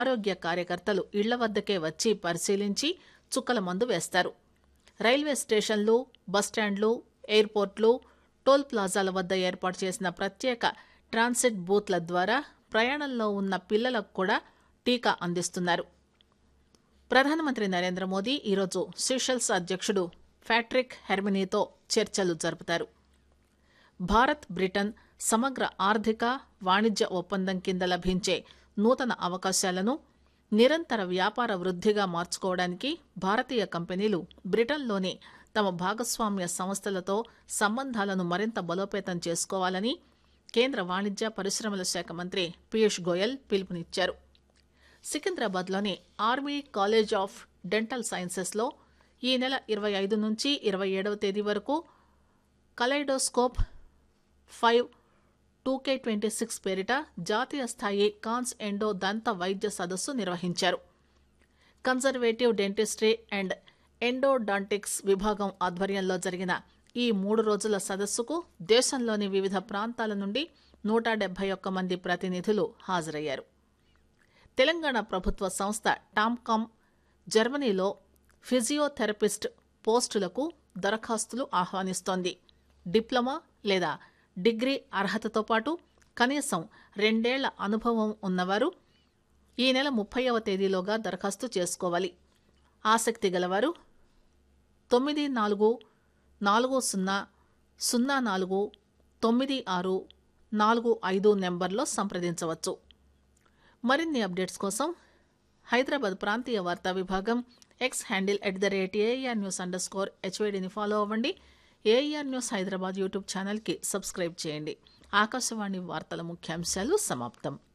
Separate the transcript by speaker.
Speaker 1: ఆరోగ్య కార్యకర్తలు ఇళ్ల వద్దకే వచ్చి పరిశీలించి చుక్కల మందు వేస్తారు రైల్వే స్టేషన్లు బస్టాండ్లు ఎయిర్పోర్ట్లు టోల్ ప్లాజాల వద్ద ఏర్పాటు చేసిన ప్రత్యేక ట్రాన్సిట్ బూత్ల ద్వారా ప్రయాణంలో ఉన్న పిల్లలకు కూడా టీకా అందిస్తున్నారు ప్రధానమంత్రి నరేంద్ర మోదీ ఈరోజు సీషెల్స్ అధ్యక్షుడు ఫ్యాట్రిక్ హెర్మినీతో చర్చలు జరుపుతారు భారత్ బ్రిటన్ సమగ్ర ఆర్థిక వాణిజ్య ఒప్పందం కింద లభించే నూతన అవకాశాలను నిరంతర వ్యాపార వృద్ధిగా మార్చుకోవడానికి భారతీయ కంపెనీలు బ్రిటన్లోని తమ భాగస్వామ్య సంస్థలతో సంబంధాలను మరింత బలోపేతం చేసుకోవాలని కేంద్ర వాణిజ్య పరిశ్రమల శాఖ మంత్రి పీయూష్ గోయల్ పిలుపునిచ్చారు సికింద్రాబాద్లోని ఆర్మీ కాలేజ్ ఆఫ్ డెంటల్ సైన్సెస్లో ఈ నెల ఇరవై ఐదు నుంచి ఇరవై ఏడవ తేదీ వరకు kaleidoscope five two K twenty six పేరిట జాతీయ స్థాయి కాన్స్ ఎండో దంత వైద్య సదస్సు నిర్వహించారు కన్జర్వేటివ్ డెంటిస్ట్రీ అండ్ ఎండోడాంటిక్స్ విభాగం ఆధ్వర్యంలో జరిగిన ఈ మూడు రోజుల సదస్సుకు దేశంలోని వివిధ ప్రాంతాల నుండి నూట డెబ్బై ఒక్క మంది ప్రతినిధులు హాజరయ్యారు తెలంగాణ ప్రభుత్వ సంస్థ టామ్కామ్ జర్మనీలో ఫిజియోథెరపిస్ట్ పోస్టులకు దరఖాస్తులు ఆహ్వానిస్తోంది డిప్లొమా లేదా డిగ్రీ అర్హతతో పాటు కనీసం రెండేళ్ల అనుభవం ఉన్నవారు ఈ నెల ముప్పైవ తేదీలోగా దరఖాస్తు చేసుకోవాలి ఆసక్తి గలవారు తొమ్మిది నాలుగు నాలుగు సున్నా సున్నా నాలుగు తొమ్మిది ఆరు నాలుగు ఐదు నెంబర్లో సంప్రదించవచ్చు మరిన్ని అప్డేట్స్ కోసం హైదరాబాద్ ప్రాంతీయ వార్తా విభాగం X handle at the rate AR news under score హెచ్వేడిని ఫాలో అవ్వండి ఏఆర్ న్యూస్ హైదరాబాద్ యూట్యూబ్ ఛానల్కి సబ్స్క్రైబ్ చేయండి ఆకాశవాణి వార్తల ముఖ్యాంశాలు సమాప్తం